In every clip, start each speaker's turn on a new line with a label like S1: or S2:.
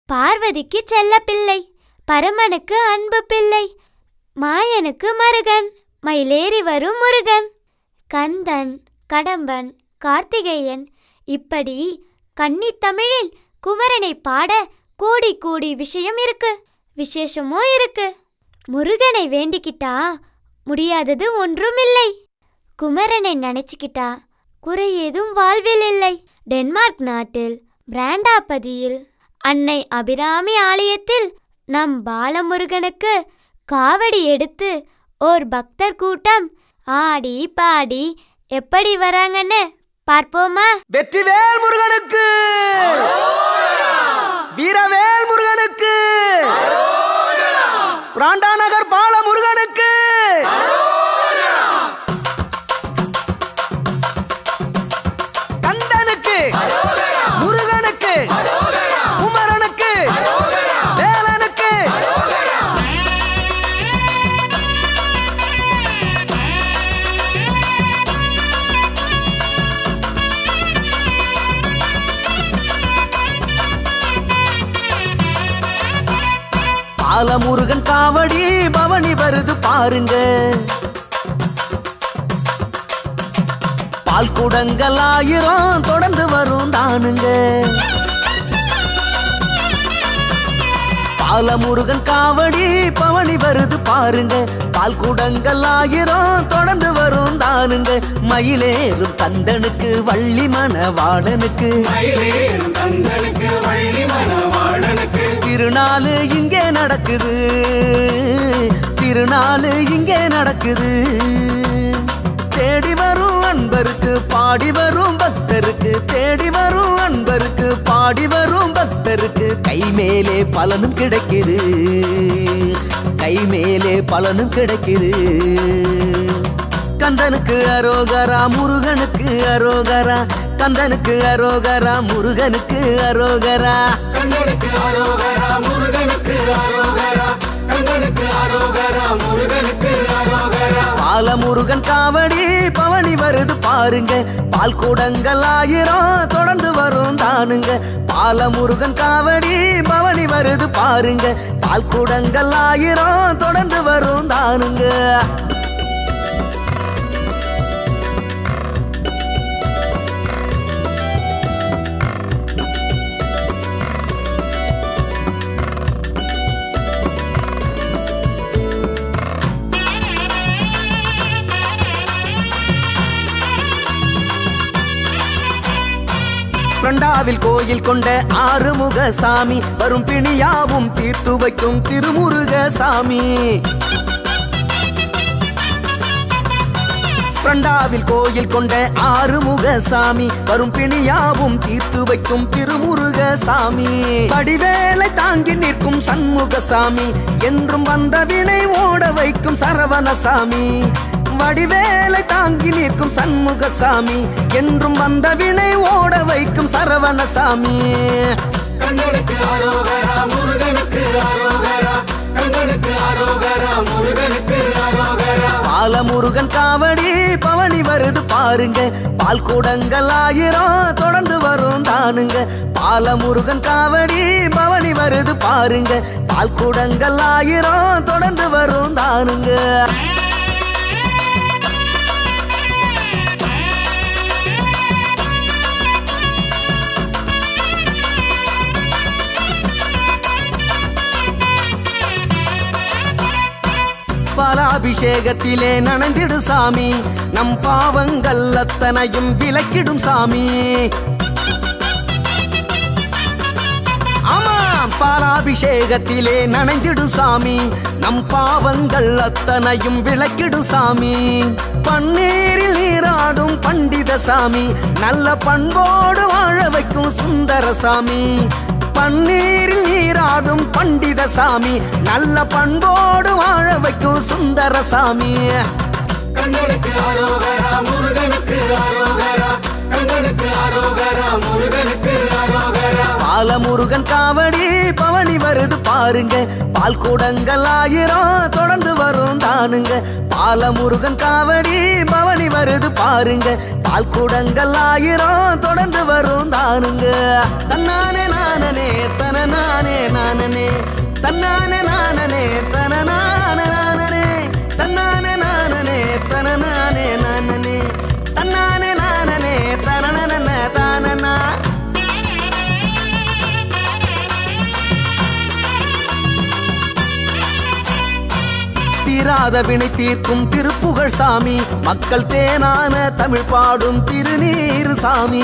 S1: பார்வதிக்கு செல்ல பிள்ளை பரமனுக்கு அன்பு பிள்ளை மாயனுக்கு மருகன் மயிலேறி வரும் முருகன் கந்தன் கடம்பன் கார்த்திகேயன் இப்படி கன்னித்தமிழில் குமரனை பாட கோடி கோடி விஷயம் இருக்கு விசேஷமும் இருக்கு முருகனை வேண்டிக்கிட்டா முடியாதது ஒன்றுமில்லை குமரனை நினைச்சுக்கிட்டா குறை ஏதும் வாழ்வில் இல்லை டென்மார்க் நாட்டில் பிராண்டாபதியில் அன்னை அபிராமி ஆலயத்தில் நம் பாலமுருகனுக்கு காவடி எடுத்து ஓர் பக்தர் கூட்டம் ஆடி பாடி எப்படி வராங்கன்னு பார்ப்போமா
S2: வெற்றிவேல் முருகனுக்கு வீரவேல் முருகனுக்கு பிராண்டா நகர் பால முருகனுக்கு கந்தனுக்கு முருகனுக்கு குமரனுக்கு வேலனுக்கு பாலமுருகன் காவடி பவனி வருது பாருங்க பால் குடங்கள் ஆயிரம் தொடர்ந்து வரும் தானுங்க பாலமுருகன் காவடி பவனி வருது பாருங்க பால் குடங்கள் ஆயிரம் தொடர்ந்து வரும் தானுங்க மயிலேறும் கந்தனுக்கு வள்ளி மணவாளனுக்கு திருநாளு இங்கே நடக்குது திருநாளு இங்கே நடக்குது தேடி வரும் அன்பருக்கு பாடி வரும் பக்தருக்கு தேடி வரும் அன்பருக்கு பாடி வரும் பக்தருக்கு கை மேலே பலனும் கிடைக்குது கை மேலே பலனும் கிடைக்குது கந்தனுக்கு அரோகரா முருகனுக்கு அரோகரா கந்தனுக்கு அரோகரா முருகனுக்கு அரோகரா
S3: கந்தனுக்கு அரோகரா முருகனுக்கு அரோகரா கந்தனுக்கு அரோகரா முருகனுக்கு அரோகரா
S2: பாலமுருகன் காவடி பவனி வருது பாருங்க பால் கூடங்கள் ஆயிரம் தொடர்ந்து வரும் தானுங்க பாலமுருகன் காவடி பவனி வருது பாருங்க பால் கூடங்கள் ஆயிரம் தொடர்ந்து வரும் தானுங்க பிரண்டாவில் கோயில் கொண்ட ஆறுமுக சாமி வரும் பிணியாவும் தீர்த்து வைக்கும் திருமுருக சாமி பிரண்டாவில் கோயில் கொண்ட ஆறுமுக சாமி வரும் பிணியாவும் தீர்த்து வைக்கும் திருமுருக சாமி படிவேலை தாங்கி நிற்கும் சண்முக சாமி என்றும் வந்த வினை ஓட வைக்கும் சரவண சாமி வடிவேலை தாங்கி நிற்கும் சண்முக சாமி என்றும் வந்த வினை ஓட வைக்கும் சரவண சாமி
S3: கந்தனுக்கு அரோகரா முருகனுக்கு அரோகரா கந்தனுக்கு அரோகரா முருகனுக்கு அரோகரா
S2: பாலமுருகன் காவடி பவனி வருது பாருங்க பால் கூடங்கள் ஆயிரம் தொடர்ந்து வரும் தானுங்க பாலமுருகன் காவடி பவனி வருது பாருங்க பால் கூடங்கள் ஆயிரம் தொடர்ந்து வரும் தானுங்க பாலாபிஷேகத்திலே நனைந்திடு சாமி நம் பாவங்கள் அத்தனையும் விலக்கிடும் சாமி ஆமாம் பாலாபிஷேகத்திலே நனைந்திடு சாமி நம் பாவங்கள் அத்தனையும் விளக்கிடும் சாமி பன்னீரில் நீராடும் பண்டித சாமி நல்ல பண்போடு வாழ வைக்கும் சுந்தர சாமி பன்னீரில் நீராடும் பண்டித சாமி நல்ல பண்போடு வாழ வைக்கும் சுந்தர சாமி
S3: கந்தனுக்கு அரோகரா முருகனுக்கு அரோகரா கந்தனுக்கு அரோகரா முருகனுக்கு அரோகரா
S2: பாலமுருகன் காவடி பவனி வருது பாருங்க பால் கூடங்கள் ஆயிரம் தொடர்ந்து வரும் தானுங்க பாலமுருகன் காவடி பவனி வருது பாருங்க பால் கூடங்கள் ஆயிரம் தொடர்ந்து வரும் தானுங்க தன்னானே நானனே தன நானே நானனே தன்னானே நானனே தன நானே நானனே தன்னானே நானனே தன நானே நானனே தன்னானே நானனே தனனன தானனா தீராத வினை தீர்க்கும் திருப்புகழ் சாமி மக்கள் தேனான தமிழ் பாடும் திருநீர் சாமி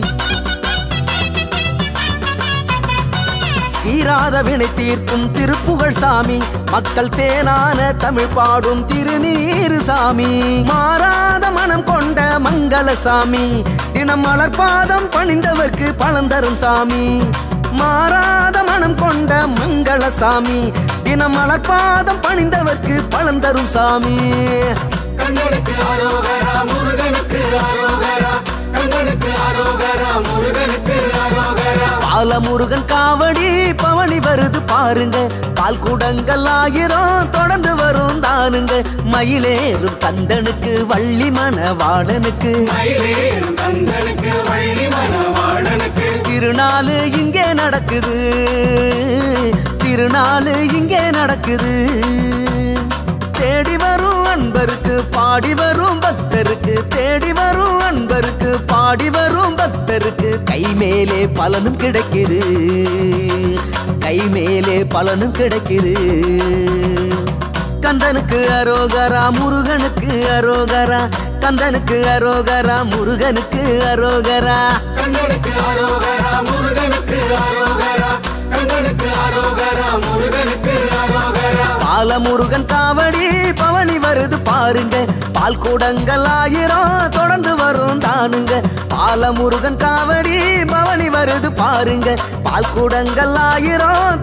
S2: தீராத வினை தீர்க்கும் திருப்புகழ் சாமி மக்கள் தேனான தமிழ் பாடும் திருநீர் சாமி மாறாத மனம் கொண்ட மங்கள சாமி தினம் மலர்பாதம் பணிந்தவர்க்கு பலன் தரும் சாமி மாறாத மனம் கொண்ட மங்கள சாமி தினம் மலர்பாதம் பணிந்தவர்க்கு பலன் தரும் சாமி
S3: கண்ணனுக்கு அரோகரா முருகனுக்கு அரோகரா கண்ணனுக்கு அரோகரா முருகனுக்கு அரோகரா
S2: பாலமுருகன் காவடி பவனி வருது பாருங்க பால் குடங்கள் ஆயிரம் தொடர்ந்து வரும் தானுங்க மயிலேறும் கந்தனுக்கு வள்ளி மணவாளனுக்கு
S3: மயிலேறும் கந்தனுக்கு வள்ளி மணவாளனுக்கு
S2: திருநாளு இங்கே நடக்குது திருநாளு இங்கே நடக்குது தேடி வரும் அன்பருக்கு பாடி வரும் பக்தருக்கு தேடி வரும் அன்பருக்கு பாடி வரும் பக்தருக்கு கை மேலே பலனும் கிடைக்குது கை மேலே பலனும் கிடைக்குது கந்தனுக்கு அரோகரா முருகனுக்கு அரோகரா கந்தனுக்கு அரோகரா முருகனுக்கு அரோகரா
S3: கண்ணனுக்கு அரோகரா முருகனுக்கு அரோகரா கண்ணனுக்கு அரோகரா முருகனுக்கு அரோகரா
S2: பாலமுருகன் காவடி பவனி வருது பாருங்க பால் கூடங்கள் ஆயிரம் தொடர்ந்து வரும் தானுங்க பாலமுருகன் காவடி பவனி வருது பாருங்க பால் கூடங்கள் ஆயிரம்